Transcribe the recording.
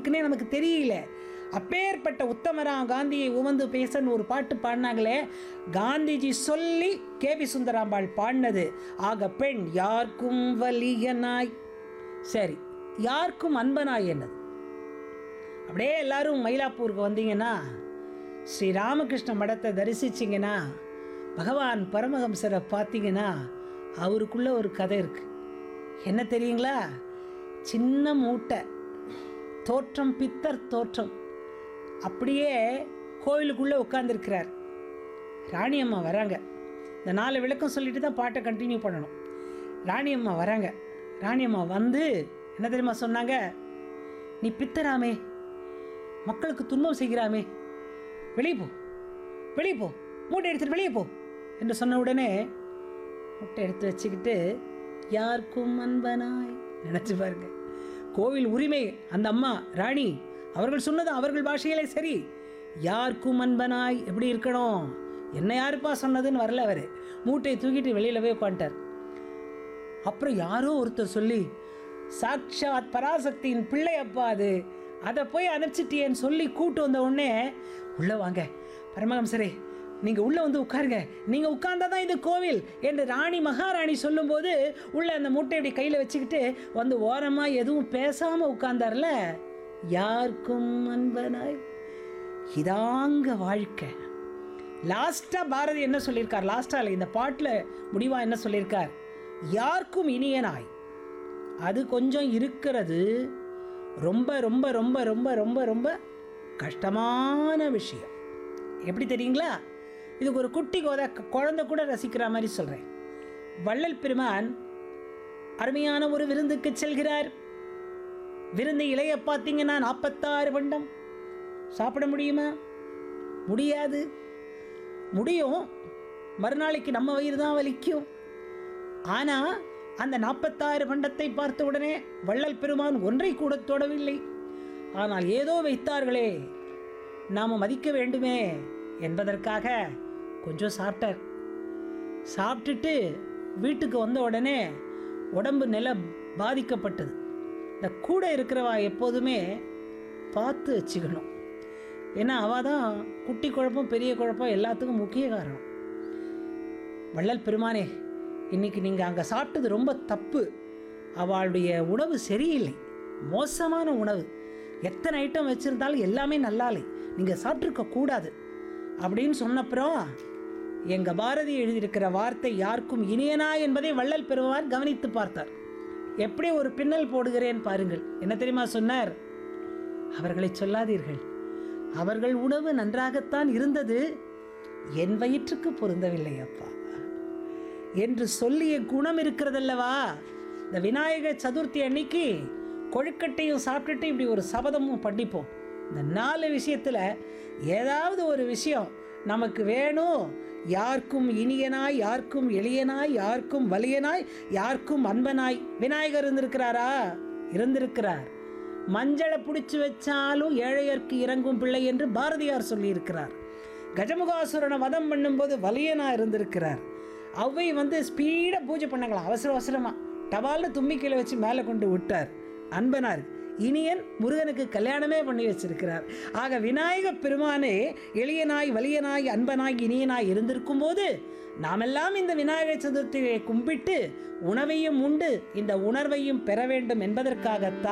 இருக்குன்னே நமக்கு தெரியல அப்பேற்பட்ட உத்தமரா காந்தியை உவந்து பேசன்னு ஒரு பாட்டு பாடினாங்களே காந்திஜி சொல்லி கேபி சுந்தராம்பாள் பாடினது ஆக பெண் யாருக்கும் வலியனாய் சரி யாருக்கும் அன்பனாய் என்னது அப்படியே எல்லாரும் மயிலாப்பூருக்கு வந்தீங்கன்னா ஸ்ரீ ராமகிருஷ்ண மடத்தை தரிசிச்சிங்கன்னா பகவான் பரமஹம்சரை பார்த்தீங்கன்னா அவருக்குள்ள ஒரு கதை இருக்கு என்ன தெரியுங்களா சின்ன மூட்டை தோற்றம் பித்தர் தோற்றம் அப்படியே கோயிலுக்குள்ளே உட்காந்துருக்கிறார் ராணியம்மா வராங்க இந்த நாலு விளக்கம் சொல்லிட்டு தான் பாட்டை கண்டினியூ பண்ணணும் ராணியம்மா வராங்க ராணியம்மா வந்து என்ன தெரியுமா சொன்னாங்க நீ பித்தராமே மக்களுக்கு துன்பம் செய்கிறாமே வெளியே போ வெளியே போ மூட்டை எடுத்துட்டு வெளியே போ என்று சொன்ன உடனே மூட்டை எடுத்து வச்சுக்கிட்டு யாருக்கும் அன்பனாய் நினச்சி பாருங்க கோவில் உரிமை அந்த அம்மா ராணி அவர்கள் சொன்னது அவர்கள் பாஷையிலே சரி யாருக்கும் அன்பனாய் எப்படி இருக்கணும் என்ன யாருப்பா சொன்னதுன்னு வரல அவர் மூட்டையை தூக்கிட்டு வெளியில் போய் உட்காந்துட்டார் அப்புறம் யாரோ ஒருத்தர் சொல்லி சாக்ஷாத் பராசக்தியின் பிள்ளை அப்பா அது அதை போய் அனுப்பிச்சிட்டியேன்னு சொல்லி கூட்டு வந்த உடனே உள்ளே வாங்க பரமஹம்சரே நீங்கள் உள்ளே வந்து உட்காருங்க நீங்கள் உட்கார்ந்தா தான் இது கோவில் என்று ராணி மகாராணி சொல்லும்போது உள்ள அந்த மூட்டை இப்படி கையில் வச்சுக்கிட்டு வந்து ஓரமாக எதுவும் பேசாமல் உட்கார்ந்தார்ல யாருக்கும் அன்பனாய் இதாங்க வாழ்க்கை லாஸ்ட்டாக பாரதி என்ன சொல்லியிருக்கார் லாஸ்ட்டாக இந்த பாட்டில் முடிவாக என்ன சொல்லியிருக்கார் யாருக்கும் இனியனாய் அது கொஞ்சம் இருக்கிறது ரொம்ப ரொம்ப ரொம்ப ரொம்ப ரொம்ப ரொம்ப கஷ்டமான விஷயம் எப்படி தெரியுங்களா இதுக்கு ஒரு குட்டி கோத குழந்தை கூட ரசிக்கிற மாதிரி சொல்கிறேன் வள்ளல் பெருமான் அருமையான ஒரு விருந்துக்கு செல்கிறார் விருந்து இலைய பார்த்தீங்கன்னா நாற்பத்தாறு பண்டம் சாப்பிட முடியுமா முடியாது முடியும் மறுநாளைக்கு நம்ம வயிறு தான் வலிக்கும் ஆனால் அந்த நாற்பத்தாறு பண்டத்தை பார்த்த உடனே வள்ளல் பெருமான் ஒன்றை கூட தொடவில்லை ஆனால் ஏதோ வைத்தார்களே நாம் மதிக்க வேண்டுமே என்பதற்காக கொஞ்சம் சாப்பிட்டார் சாப்பிட்டுட்டு வீட்டுக்கு வந்த உடனே உடம்பு நில பாதிக்கப்பட்டது இந்த கூட இருக்கிறவா எப்போதுமே பார்த்து வச்சுக்கணும் ஏன்னா அவள் தான் குட்டி குழப்பம் பெரிய குழப்பம் எல்லாத்துக்கும் முக்கிய காரணம் வள்ளல் பெருமானே இன்னைக்கு நீங்கள் அங்கே சாப்பிட்டது ரொம்ப தப்பு அவளுடைய உணவு சரியில்லை மோசமான உணவு எத்தனை ஐட்டம் வச்சுருந்தாலும் எல்லாமே நல்லாலை நீங்கள் சாப்பிட்ருக்க கூடாது அப்படின்னு சொன்னப்புறம் எங்கள் பாரதி எழுதியிருக்கிற வார்த்தை யாருக்கும் இனியனா என்பதை வள்ளல் பெருமான் கவனித்து பார்த்தார் எப்படி ஒரு பின்னல் போடுகிறேன் பாருங்கள் என்ன தெரியுமா சொன்னார் அவர்களை சொல்லாதீர்கள் அவர்கள் உணவு நன்றாகத்தான் இருந்தது என் வயிற்றுக்கு பொருந்தவில்லை அப்பா என்று சொல்லிய குணம் இருக்கிறதல்லவா இந்த விநாயகர் சதுர்த்தி அன்னைக்கு கொழுக்கட்டையும் சாப்பிட்டுட்டு இப்படி ஒரு சபதமும் பண்ணிப்போம் இந்த நாலு விஷயத்தில் ஏதாவது ஒரு விஷயம் நமக்கு வேணும் யாருக்கும் இனியனாய் யாருக்கும் எளியனாய் யாருக்கும் வலியனாய் யாருக்கும் அன்பனாய் விநாயகர் இருந்திருக்கிறாரா இருந்திருக்கிறார் மஞ்சளை பிடிச்சி வச்சாலும் ஏழையர்க்கு இறங்கும் பிள்ளை என்று பாரதியார் சொல்லியிருக்கிறார் கஜமுகாசுரனை வதம் பண்ணும்போது வலியனா இருந்திருக்கிறார் அவ்வை வந்து ஸ்பீடாக பூஜை பண்ணாங்களாம் அவசர அவசரமாக டபால்னு தும்பிக்கையில் வச்சு மேலே கொண்டு விட்டார் அன்பனார் இனியன் முருகனுக்கு கல்யாணமே பண்ணி வச்சிருக்கிறார் ஆக விநாயக பெருமானே எளியனாய் வலியனாய் அன்பனாய் இனியனாய் இருந்திருக்கும் போது நாமெல்லாம் இந்த விநாயகர் சதுர்த்தியை கும்பிட்டு உணவையும் உண்டு இந்த உணர்வையும் பெற வேண்டும் என்பதற்காகத்தான்